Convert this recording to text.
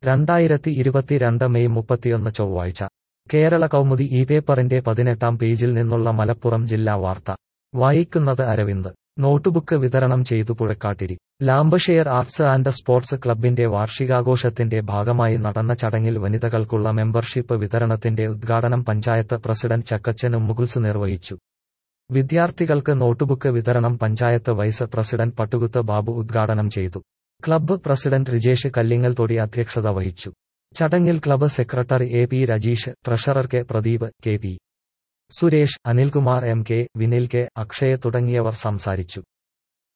രണ്ടായിരത്തി ഇരുപത്തിരണ്ട് മെയ് മുപ്പത്തിയൊന്ന് ചൊവ്വാഴ്ച കേരള കൗമുദി ഈ പേപ്പറിന്റെ പതിനെട്ടാം പേജിൽ നിന്നുള്ള മലപ്പുറം ജില്ലാ വാർത്ത വായിക്കുന്നത് അരവിന്ദ് നോട്ടുബുക്ക് വിതരണം ചെയ്തു പുഴക്കാട്ടിരി ലാംബഷെയർ ആർട്സ് ആൻഡ് സ്പോർട്സ് ക്ലബിന്റെ വാർഷികാഘോഷത്തിന്റെ ഭാഗമായി നടന്ന ചടങ്ങിൽ വനിതകൾക്കുള്ള മെമ്പർഷിപ്പ് വിതരണത്തിന്റെ ഉദ്ഘാടനം പഞ്ചായത്ത് പ്രസിഡന്റ് ചക്കച്ചനും മുകുൽസ് നിർവഹിച്ചു വിദ്യാർത്ഥികൾക്ക് നോട്ടുബുക്ക് വിതരണം പഞ്ചായത്ത് വൈസ് പ്രസിഡന്റ് പട്ടുകുത്ത് ബാബു ഉദ്ഘാടനം ചെയ്തു ക്ലബ്ബ് പ്രസിഡന്റ് റിജേഷ് കല്ലിങ്ങൽ തൊടി അധ്യക്ഷത വഹിച്ചു ചടങ്ങിൽ club secretary A P Rajeesh treasurer K Pradeep K P Suresh Anilkumar M K Vinil K Akshaya തുടങ്ങിയവർ സംസാരിച്ചു